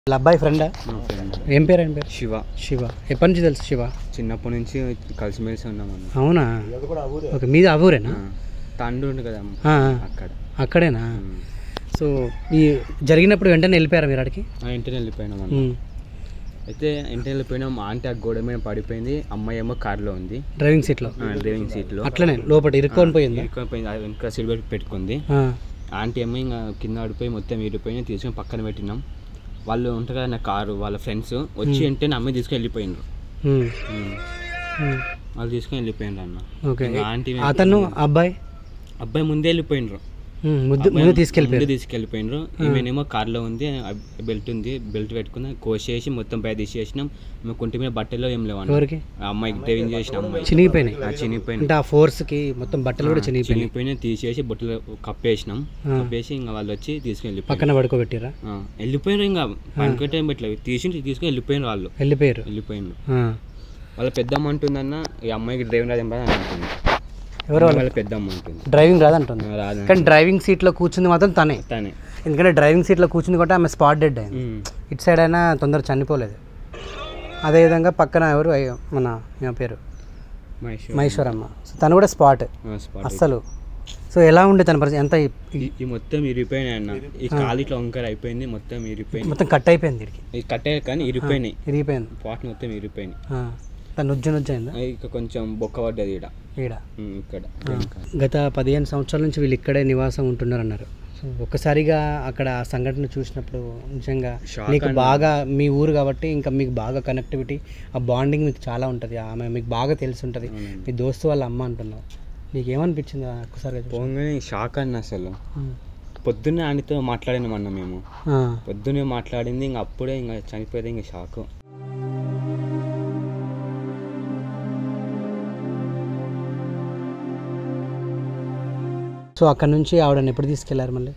వాళ్ళ అబ్బాయి ఫ్రెండా మా ఫ్రెండ్ ఏం పేరు ఏం పేరు శివ శివ ఎప్పటి నుంచి తెలుసు శివ చిన్నప్పటి నుంచి కలిసిమెలిసి ఉన్నామన్న అవునా ఓకే మీది ఆ ఊరేనా ఆ, తండ్రి ఉండు కదా ఆ, ఆ. అక్కడ అక్కడేనా ఉమ్. సో ఈ జరిగినప్పుడు వెంటనే వెళ్ళిపోయారా మీరు అక్కడికి ఆ ఇంటిని వెళ్ళిపోయినాం అన్న ఉమ్. అయితే ఇంటిని వెళ్ళిపోయినాం ఆంటీ ఆ గోడ మీద పడిపోయింది అమ్మాయి ఏమో కార్లో ఉంది డ్రైవింగ్ సీట్లో ఆ, డ్రైవింగ్ సీట్లో అట్లనే లోపల ఇరుక్కొని పోయిందా ఇరుక్కొని అది ఇంకా సీట్ బెల్ట్ పెట్టుకుంది ఆ, ఆంటీ ఏమో ఇంకా కింద పడిపోయి మొత్తం విరిపోయి తీసుకొని పక్కన పెట్టినాం వాళ్ళు ఉంటారు కదా నా కారు వాళ్ళ ఫ్రెండ్స్ వచ్చి అంటే నా అమ్మాయి తీసుకొని వెళ్ళిపోయినారు ఉమ్, ఉమ్. ఉమ్. వాళ్ళు తీసుకొని వెళ్ళిపోయినారు అన్న ఓకే ఇంకా ఆంటీ అతను అబ్బాయి అబ్బాయి ముందే వెళ్ళిపోయినారు ఉమ్, ముద్దు ముందు తీసుకెళ్ళిపోయారు ముందు తీసుకెళ్ళిపోయినారు ఈమెనేమో కార్లో ఉంది బెల్ట్ ఉంది బెల్ట్ పెట్టుకుని కోసేసి మొత్తం పై తీసేసినాం మేము కుంటి మీద బట్టలో ఏం లేవు అన్న. ఎవరికి ఆ అమ్మాయికి డ్రైవింగ్ చేసిన అమ్మాయి చినిగిపోయినాయి ఆ చినిగిపోయిన అంటే ఆ ఫోర్స్కి మొత్తం బట్టలు కూడా చినిగిపోయినాయి చినిగిపోయిన తీసేసి బొట్టలో కప్పేసినాం కప్పేసి ఇంకా వాళ్ళు వచ్చి తీసుకెళ్ళి పక్కన పడుకోబెట్టిరా వెళ్ళిపోయినారు ఇంకా పనుకో టైం పెట్టలేదు తీసి తీసుకొని వెళ్ళిపోయినారు వాళ్ళు వెళ్ళిపోయారు వెళ్ళిపోయినారు ఆ. వాళ్ళ పెద్దమ్మ అంటుందన్న ఈ అమ్మాయికి డ్రైవింగ్ రాదు అని అంటుంది ఎవరు వాళ్ళు వాళ్ళ పెద్దమ్మ అంటుంది డ్రైవింగ్ రాదంటుంది ఆ, రాదు కానీ డ్రైవింగ్ సీట్లో కూర్చుంది మాత్రం తనే తనే ఎందుకంటే డ్రైవింగ్ సీట్లో కూర్చుంది కాబట్టి ఆమె స్పాట్ డెడ్ అయింది ఉమ్. ఇటు సైడ్ అయినా తొందర చనిపోలేదు అదేవిధంగా పక్కన ఎవరు అయ్యో, మన ఈమె పేరు మహేశ్వర్ మహేశ్వరమ్మ సో తను కూడా స్పాట్ ఆ, spot అస్సలు సో ఎలా ఉండే తన పరిస్థితి ఎంత ఈ- ఈ- ఈ మొత్తం ఇరిగిపోయినాయి అన్న ఈ కాలు ఇట్లా వంకర అయిపోయింది మొత్తం ఇరిగిపోయింది మొత్తం కట్ అయిపోయింది వీడికి ఇది కట్టే కానీ ఇరిగిపోయినాయి ఇరిగిపోయింది పాట్ మొత్తం ఇరిగిపోయినాయి ఆ. తను నుజ్జు నుజ్జు అయిందా అది ఇక కొంచెం బొక్క పడ్డది ఈడ ఈడ ఉమ్, ఇక్కడ గత పదిహేను సంవత్సరాల నుంచి వీళ్ళు ఇక్కడే నివాసం ఉంటున్నారన్నారు సో ఒక్కసారిగా అక్కడ ఆ సంఘటన చూసినప్పుడు నిజంగా Shock మీకు అన్న. బాగా మీ ఊరు కాబట్టి ఇంకా మీకు బాగా కనెక్టివిటీ ఆ బాండింగ్ మీకు చాలా ఉంటుంది ఆమె మీకు బాగా తెలిసి ఉంటుంది అవునండి. మీ దోస్తు వాళ్ళ అమ్మ అంటున్నావు నీకు ఏమనిపించింది ఆ ఒక్కసారిగా చూసి? పోగానే షాక్ అన్న అసలు ఉమ్. పొద్దున్నే ఆయనతో మాట్లాడినామన్న మేము ఆ. పొద్దున్నే మాట్లాడింది ఇంక అప్పుడే ఇంకా చనిపోయేది ఇంకా షాక్ సో అక్కడ నుంచి ఆవిడని ఎప్పుడు తీసుకెళ్లారు మళ్ళీ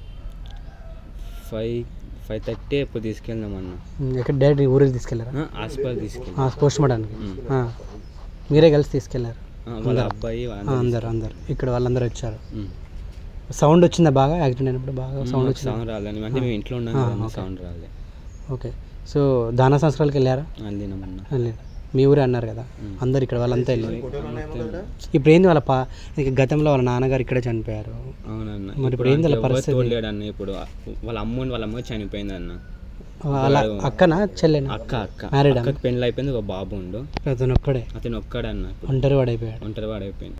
ఫైవ్ ఫైవ్ థర్టీ ఎప్పుడు తీసుకెళ్ళినామన్న ఉమ్, ఎక్కడ డైరెక్ట్ ఊరికి తీసుకెళ్లారా ఆ, హాస్పిటల్ తీసుకెళ్ళి పోస్ట్ మార్టానికి ఉమ్. మీరే కలిసి తీసుకెళ్లారు ఆ, వాళ్ళ అబ్బాయి ఆ, వాళ్ళ- అందరు అందరు ఇక్కడ వాళ్ళందరూ వచ్చారు ఉమ్. సౌండ్ వచ్చిందా బాగా యాక్సిడెంట్ అయినప్పుడు బాగా సౌండ్ మాకు వచ్చిందా సౌండ్ రాలేదు అంటే మేము ఇంట్లో ఉన్నాం ఆ, కదా ఓకే. సౌండ్ రాలే ఓకే సో దాన సంవత్సరాలకి వెళ్ళారా వెళ్ళినామన్న వెళ్ళారు మీ ఊరే అన్నారు కదా ఉమ్. అందరు ఇక్కడ వాళ్ళంతా వెళ్ళారు మొత్తం- ఇప్పుడు ఏంది వాళ్ళ పా ఇక గతంలో వాళ్ళ నాన్నగారు ఇక్కడే చనిపోయారు అవునన్న మరి ఇప్పుడు ఏంది వాళ్ళ ఎవరు పరిస్థితి? తోడలేడు అన్న ఇప్పుడు వాళ్ళ అమ్మ వాళ్ళ అమ్మ చనిపోయింది అన్న వాళ్ళ అక్కనా చెల్లెనా అక్క అక్క Married ఆ? అక్కకి పెళ్ళి అయిపోయింది ఒక బాబు ఉండు అతను ఒక్కడే అతను ఒక్కడే అన్న ఇప్పుడు ఒంటరి వాడైపోయాడు ఒంటరి వాడైపోయింది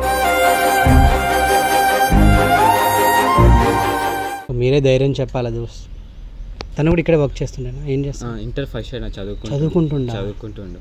మీరే ధైర్యం చెప్పాలి దోస్ తను కూడా ఇక్కడే వర్క్ చేస్తుండేనా ఏం ఆ, చేస్తా ఇంటర్ ఫస్ట్ ఇయర్ చదువుకుంటు చదువుకుంటుండా చదువుకుంటుండు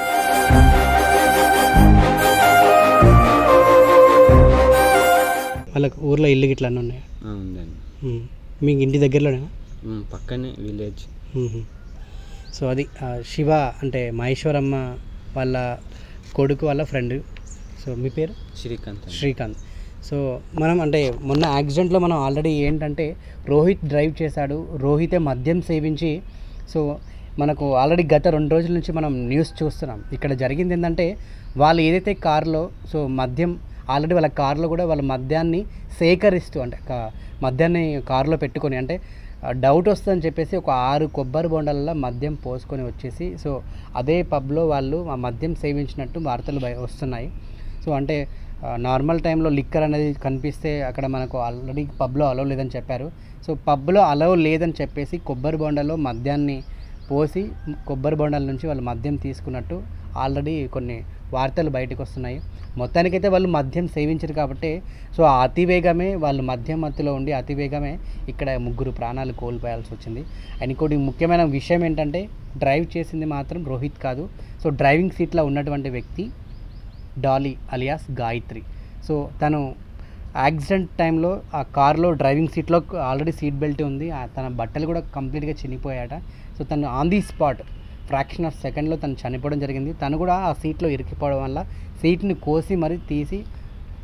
వాళ్ళకి ఊర్లో ఇల్లు గిట్ల అన్నీ ఉన్నాయి ఆ, ఉందండి మీకు ఇంటి దగ్గరలోనేనా ఉమ్, పక్కనే విలేజ్ మ్మ్. సో అది ఆ, శివ అంటే మహేశ్వరమ్మ వాళ్ళ కొడుకు వాళ్ళ ఫ్రెండ్ సో మీ పేరు శ్రీకాంత్ అన్న. శ్రీకాంత్ సో మనం అంటే మొన్న యాక్సిడెంట్లో మనం ఆల్రెడీ ఏంటంటే రోహిత్ డ్రైవ్ చేశాడు రోహితే మద్యం సేవించి సో మనకు ఆల్రెడీ గత రెండు రోజుల నుంచి మనం న్యూస్ చూస్తున్నాం ఇక్కడ జరిగింది ఏంటంటే వాళ్ళు ఏదైతే కారులో సో మద్యం ఆల్రెడీ వాళ్ళ కారులో కూడా వాళ్ళ మద్యాన్ని సేకరిస్తూ అంటే కా- మద్యాన్ని కారులో పెట్టుకొని అంటే డౌట్ వస్తుందని చెప్పేసి ఒక ఆరు కొబ్బరి బొండాలలో మద్యం పోసుకొని వచ్చేసి సో అదే పబ్లో వాళ్ళు ఆ మద్యం సేవించినట్టు వార్తలు బయ వస్తున్నాయి సో అంటే ఆ, నార్మల్ టైంలో లిక్కర్ అనేది కనిపిస్తే అక్కడ మనకు ఆల్రెడీ పబ్లో అలవ్ లేదని చెప్పారు సో పబ్లో అలవ్ లేదని చెప్పేసి కొబ్బరి బొండలో మద్యాన్ని పోసి కొబ్బరి బొండాల నుంచి వాళ్ళు మద్యం తీసుకున్నట్టు ఆల్రెడీ కొన్ని వార్తలు బయటకు వస్తున్నాయి మొత్తానికైతే వాళ్ళు మద్యం సేవించరు కాబట్టి సో ఆ అతివేగమే వాళ్ళు మద్యం మత్తులో ఉండి అతివేగమే ఇక్కడ ముగ్గురు ప్రాణాలు కోల్పోయాల్సి వచ్చింది అండ్ ఇంకోటి ముఖ్యమైన విషయం ఏంటంటే డ్రైవ్ చేసింది మాత్రం రోహిత్ కాదు సో డ్రైవింగ్ సీట్లో ఉన్నటువంటి వ్యక్తి డాలీ అలియాస్ గాయత్రి సో తను యాక్సిడెంట్ టైంలో ఆ కార్లో డ్రైవింగ్ సీట్లో ఆల్రెడీ సీట్ బెల్ట్ ఉంది ఆ తన బట్టలు కూడా కంప్లీట్గా చనిపోయాట సో తను on the spot fraction of సెకండ్లో తను చనిపోవడం జరిగింది తను కూడా ఆ సీట్లో ఇరికిపోవడం వల్ల సీట్ని కోసి మరీ తీసి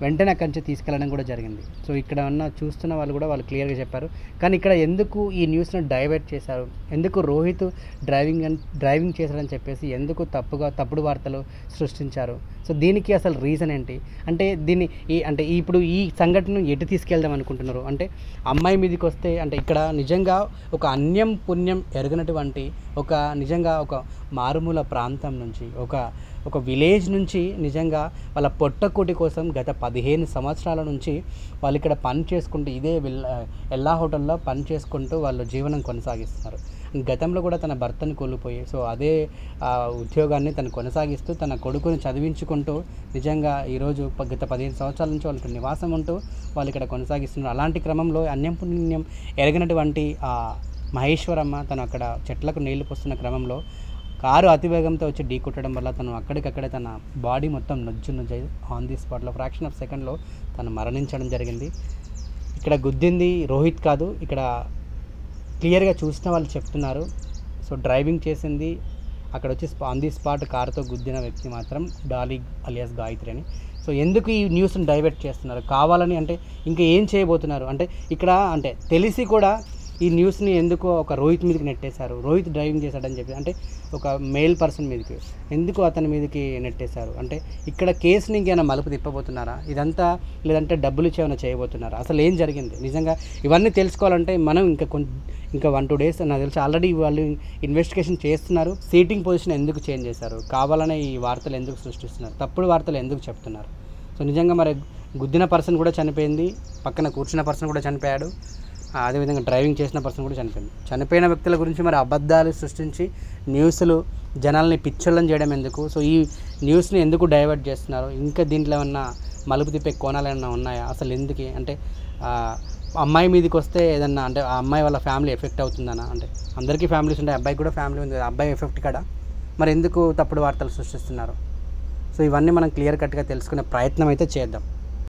వెంటనే అక్కడి నుంచి తీసుకెళ్ళడం కూడా జరిగింది సో ఇక్కడ ఉన్న చూస్తున్న వాళ్ళు కూడా వాళ్ళు క్లియర్గా చెప్పారు కానీ ఇక్కడ ఎందుకు ఈ న్యూస్ను డైవర్ట్ చేశారు ఎందుకు రోహిత్ డ్రైవింగ్ అన్ డ్రైవింగ్ చేశాడని చెప్పేసి ఎందుకు తప్పుగా తప్పుడు వార్తలు సృష్టించారు సో దీనికి అసలు రీజన్ ఏంటి అంటే దీన్ని ఈ అంటే ఇప్పుడు ఈ సంఘటనను ఎటు తీసుకెళ్దాం అనుకుంటున్నారు అంటే అమ్మాయి మీదకి వస్తే అంటే ఇక్కడ నిజంగా ఒక అన్యం పుణ్యం ఎరగనటువంటి ఒక నిజంగా ఒక మారుమూల ప్రాంతం నుంచి ఒక ఒక విలేజ్ నుంచి నిజంగా వాళ్ళ పొట్టకూటి కోసం గత పదిహేను సంవత్సరాల నుంచి వాళ్ళు ఇక్కడ పని చేసుకుంటూ ఇదే విల్- ఎల్లా హోటల్లో పని చేసుకుంటూ వాళ్ళు జీవనం కొనసాగిస్తున్నారు గతంలో కూడా తన భర్తను కోల్పోయి సో అదే ఆ, ఉద్యోగాన్ని తను కొనసాగిస్తూ తన కొడుకుని చదివించుకుంటూ నిజంగా ఈరోజు ప- గత పదిహేను సంవత్సరాల నుంచి వాళ్ళకి నివాసం ఉంటూ వాళ్ళు ఇక్కడ కొనసాగిస్తున్నారు అలాంటి క్రమంలో అన్యం పుణ్యం ఎరగినటువంటి ఆ మహేశ్వరమ్మ తను అక్కడ చెట్లకు నీళ్లు పోస్తున్న క్రమంలో కారు అతివేగంతో వచ్చి ఢీ కొట్టడం వల్ల తను అక్కడికక్కడే తన బాడీ మొత్తం నొజ్జు నొజ్జు ఆన్ ది స్పాట్లో ఫ్రాక్షన్ ఆఫ్ సెకండ్లో తను మరణించడం జరిగింది ఇక్కడ గుద్దింది రోహిత్ కాదు ఇక్కడ క్లియర్గా చూసిన వాళ్ళు చెప్తున్నారు సో డ్రైవింగ్ చేసింది అక్కడ వచ్చి ఆన్ ది స్పాట్ కారుతో గుద్దిన వ్యక్తి మాత్రం డాలీ అలియాస్ గాయత్రి అని సో ఎందుకు ఈ న్యూస్ని డైవర్ట్ చేస్తున్నారు కావాలని అంటే ఇంకా ఏం చేయబోతున్నారు అంటే ఇక్కడ అంటే తెలిసి కూడా ఈ న్యూస్ని ఎందుకు ఒక రోహిత్ మీదకి నెట్టేశారు రోహిత్ డ్రైవింగ్ చేశాడని చెప్పి అంటే ఒక మేల్ పర్సన్ మీదకి ఎందుకు అతని మీదకి నెట్టేశారు అంటే ఇక్కడ కేసుని ఇంకేమైనా మలుపు తిప్పబోతున్నారా ఇదంతా లేదంటే డబ్బులు ఇచ్చి ఏమైనా చేయబోతున్నారా అసలు ఏం జరిగింది నిజంగా ఇవన్నీ తెలుసుకోవాలంటే మనం ఇంకా కొంచెం ఇంకా వన్ టూ డేస్ నాకు తెలిసి ఆల్రెడీ వాళ్ళు ఇన్వెస్టిగేషన్ చేస్తున్నారు సీటింగ్ పొజిషన్ ఎందుకు చేంజ్ చేశారు కావాలనే ఈ వార్తలు ఎందుకు సృష్టిస్తున్నారు తప్పుడు వార్తలు ఎందుకు చెప్తున్నారు సో నిజంగా మరి గుద్దిన పర్సన్ కూడా చనిపోయింది పక్కన కూర్చున్న పర్సన్ కూడా చనిపోయాడు ఆ, అదేవిధంగా డ్రైవింగ్ చేసిన పర్సన్ కూడా చనిపోయింది చనిపోయిన వ్యక్తుల గురించి మరి అబద్ధాలు సృష్టించి న్యూస్లు జనాల్ని పిచ్చోళ్ళని చేయడం ఎందుకు సో ఈ న్యూస్ని ఎందుకు డైవర్ట్ చేస్తున్నారు ఇంకా దీంట్లో ఏమన్నా మలుపు తిప్పే కోణాలు ఏమన్నా ఉన్నాయా అసలు ఎందుకు అంటే ఆ, అమ్మాయి మీదకి వస్తే ఏదన్నా అంటే ఆ అమ్మాయి వాళ్ళ ఫ్యామిలీ ఎఫెక్ట్ అవుతుందనా అంటే అందరికీ ఫ్యామిలీస్ ఉంటాయి అబ్బాయికి కూడా ఫ్యామిలీ ఉంది ఆ అబ్బాయి ఎఫెక్ట్ కదా మరి ఎందుకు తప్పుడు వార్తలు సృష్టిస్తున్నారు సో ఇవన్నీ మనం క్లియర్ కట్గా తెలుసుకునే ప్రయత్నం అయితే చేద్దాం